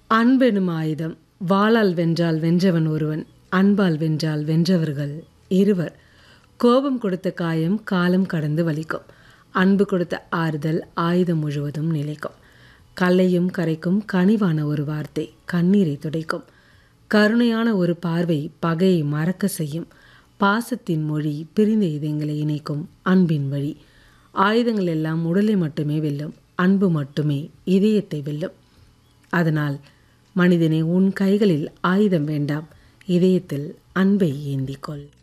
அன்பெனும் ஆயுதம் வாளால் வென்றால் வென்றவன் ஒருவன் அன்பால் வென்றால் வென்றவர்கள் இருவர் கோபம் கொடுத்த காயம் காலம் கடந்து வலிக்கும் அன்பு கொடுத்த ஆறுதல் ஆயுதம் முழுவதும் நிலைக்கும் கல்லையும் கரைக்கும் கனிவான ஒரு வார்த்தை கண்ணீரை துடைக்கும் கருணையான ஒரு பார்வை பகையை மறக்க செய்யும் பாசத்தின் மொழி பிரிந்த இதயங்களை இணைக்கும் அன்பின் வழி ஆயுதங்கள் எல்லாம் உடலை மட்டுமே வெல்லும் அன்பு மட்டுமே இதயத்தை வெல்லும் அதனால் மனிதனே உன் கைகளில் ஆயுதம் வேண்டாம் இதயத்தில் அன்பை ஏந்திக்கொள்